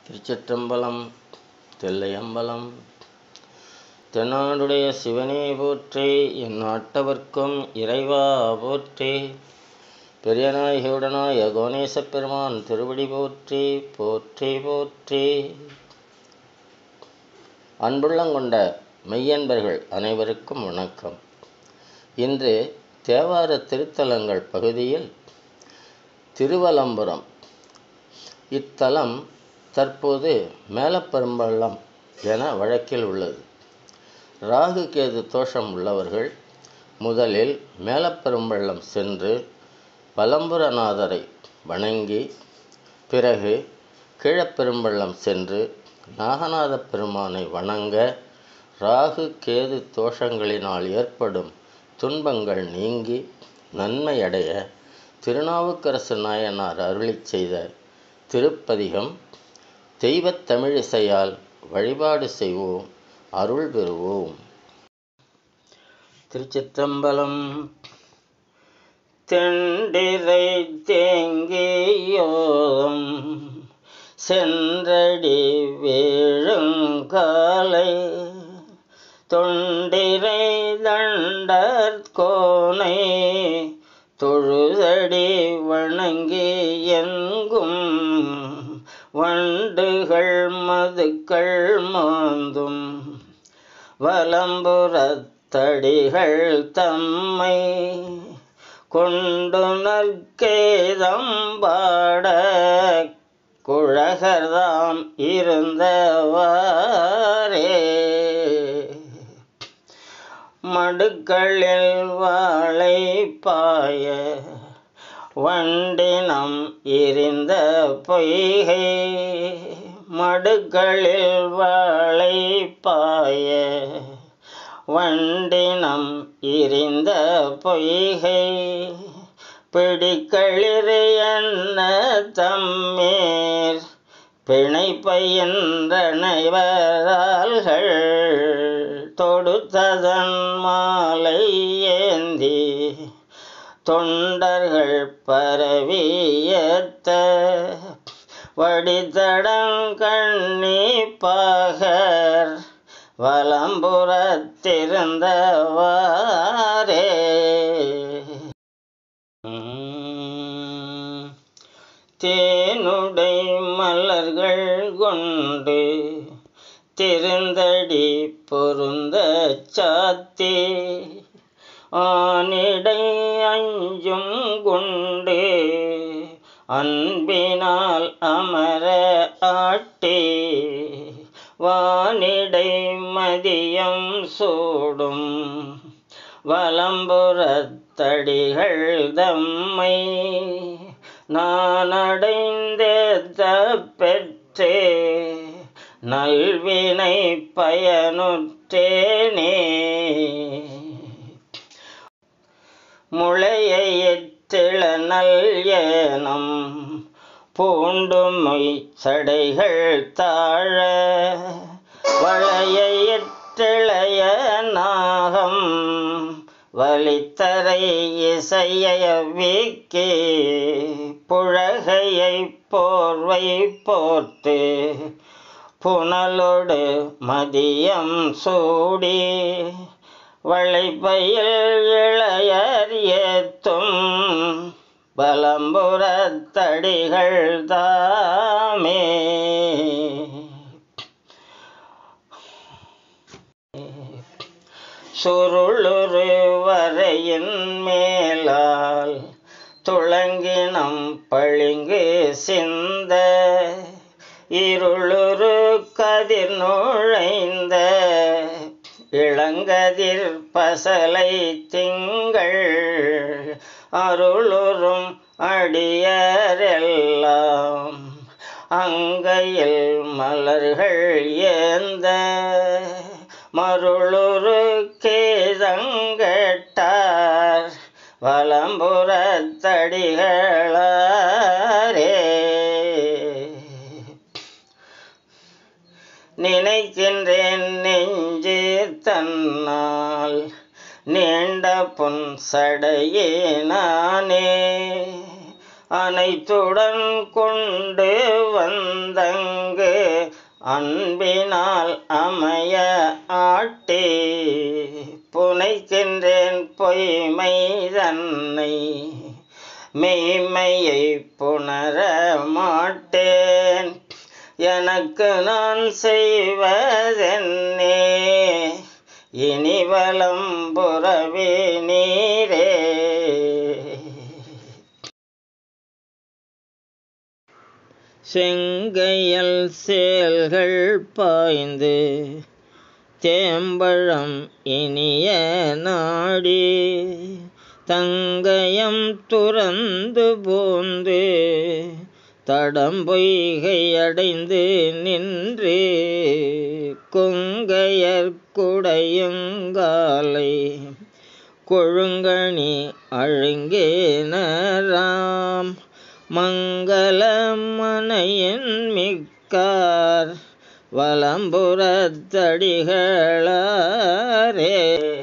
திருச்சிற்றம்பலம் தில்லையம்பலம் தென்னாடுடைய சிவனே போற்றி என் நாட்டவர்க்கும் இறைவா போற்றி பெரியநாயகியுடனாய கோணேசப் பெருமான் திருவடி போற்றி போற்றி போற்றி அன்புள்ளங்கொண்ட மெய்யன்பர்கள் அனைவருக்கும் வணக்கம் இன்று தேவார திருத்தலங்கள் பகுதியில் திருவலம்புரம் இத்தலம் தற்போது மேலப்பெரும்பள்ளம் என வழக்கில் உள்ளது ராகு கேது தோஷம் உள்ளவர்கள் முதலில் மேலப்பெரும்பள்ளம் சென்று பலம்புரநாதரை வணங்கி பிறகு கீழப்பெரும்பள்ளம் சென்று நாகநாத பெருமானை வணங்க ராகு கேது தோஷங்களினால் ஏற்படும் துன்பங்கள் நீங்கி நன்மையடைய திருநாவுக்கரசு நாயனார் அருளிச் செய்த திருப்பதிகம் தெய்வத் தமிழிசையால் வழிபாடு செய்வோம் அருள் பெறுவோம் திருச்சிற்றம்பலம் தெண்டிரை தேங்கியோம் சென்றடி வேழுங்காலை தொண்டிரை தண்டற்கோனை தொழுதடி வணங்கி எங்கும் வண்டுகள் மதுக்கள் மாந்தும் வலம்புறத்தடிகள் தம்மை கொண்டு நற்கேதம் பாட குழகர்தாம் இருந்தவாரே மடுக்களில் வாழை பாய வண்டினம் எரிந்த பொய்கை மடுக்களில் வாழை பாய வண்டினம் எரிந்த பொய்கை பிடிக்களிறு என்ன தம்மேர் பிணை பயின்றனைவரால்கள் தொடுத்ததன் மாலை ஏந்தி தொண்டர்கள் பரவியத்த வடித்தடங்கண்ணி பாகர் வலம்புறத்திருந்தவாரே தேனுடை மலர்கள் கொண்டு திருந்தடி பொருந்த சாத்தி ஆனிடை அஞ்சும் குண்டு அன்பினால் அமர ஆட்டி வானிடை மதியம் சூடும் வலம்புறத்தடிகள் தம்மை நான் அடைந்தேத்த பெற்றே நல்வினை பயனுற்றேனே முளையை எற்றிள நல் ஏனம் பூண்டுமை சடைகள் தாழ வளையை எற்றிளைய நாகம் வலித்தரை இசைய வீக்கி புழகையை போர்வை போர்த்து புனலோடு மதியம் சூடி வளைப்பையில் இளையர் ஏத்தும் பலம்புறத்தடிகள் தாமே சுருளுரு வரையின் மேலால் துளங்கினம் பளிங்கு சிந்த இருளுரு கதிர் நுழைந்த இளங்கதிர் பசலை திங்கள் அருளுறும் அடியரெல்லாம் அங்கையில் மலர்கள் ஏந்த மருளுரு கேதங்கட்டார் வலம்புறத்தடிகளே நினைக்கின்றேன் நெஞ்சு தன்னால் நீண்ட பொன் சடையே நானே அனைத்துடன் கொண்டு வந்தங்கு அன்பினால் அமைய ஆட்டி புனைக்கின்றேன் பொய்மை தன்னை மெய்மையை புணர மாட்டேன் எனக்கு நான் செய்வதென்னே இனி வலம் புறவே நீரே செங்கையல் சேல்கள் பாய்ந்து தேம்பழம் இனிய நாடி தங்கயம் துறந்து போந்து தடம்பொய்கை அடைந்து நின்று கொங்கையர் குடையுங்காலை கொழுங்கணி அழுங்கேனராம் மங்களமனையின் மிக்கார் வலம்புறத்தடிகளே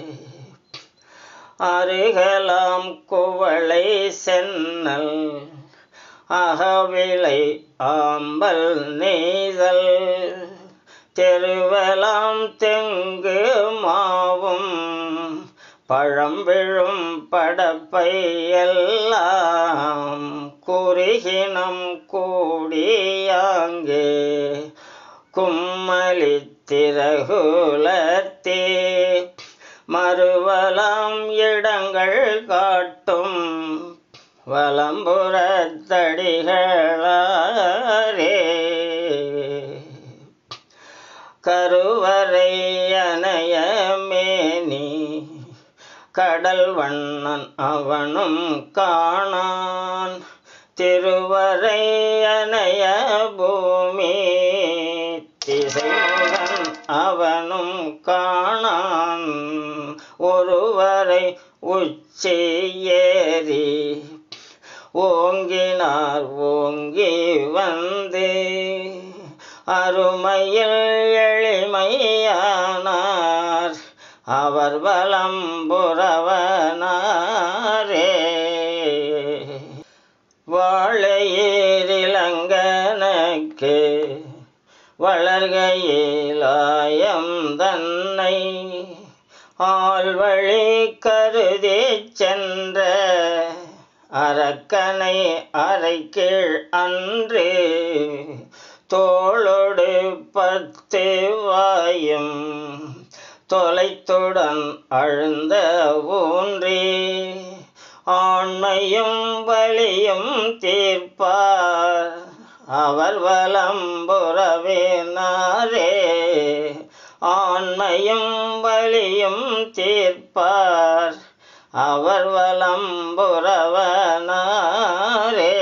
அருகலாம் குவளை சென்னல் அகவிளை ஆம்பல் நெய்தல் தெருவலாம் தெங்கு மாவும் பழம் விழும் படப்பை எல்லாம் குறுகினம் கூடியாங்கே கும்மலி திரகுலத்தே மறுவலாம் இடங்கள் காட்டும் வலம்புறத்தடிகளே கருவறை அணைய மேனி கடல் வண்ணன் அவனும் காணான் திருவரை அணைய பூமி திசைமுகன் அவனும் காணான் ஒருவரை உச்சி ஏறி ஓங்கினார் ஓங்கி வந்து அருமையில் எளிமையானார் அவர் வலம் புறவனாரே வாழையேரிலங்கனக்கு வளர்கையிலாயம் தன்னை ஆள்வழி கருதி சென்ற அரக்கனை அரைக்கீழ் அன்று தோளொடு பத்து வாயும் தொலைத்துடன் அழுந்த ஊன்றி ஆண்மையும் வலியும் தீர்ப்பார் அவர் வலம்புறவேனாரே ஆண்மையும் வலியும் தீர்ப்பார் அவர் வலம்புறவனாரே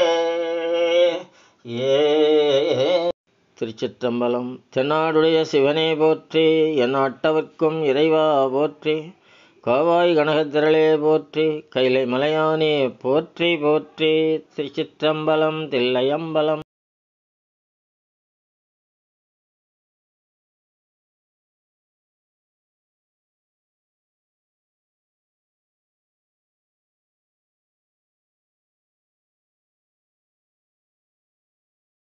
ஏ திருச்சிற்றம்பலம் தென்னாடுடைய சிவனே போற்றி என் அட்டவர்க்கும் இறைவா போற்றி காவாய் கனகத்திரளே போற்றி கைலை மலையானே போற்றி போற்றி திருச்சிற்றம்பலம் தில்லையம்பலம்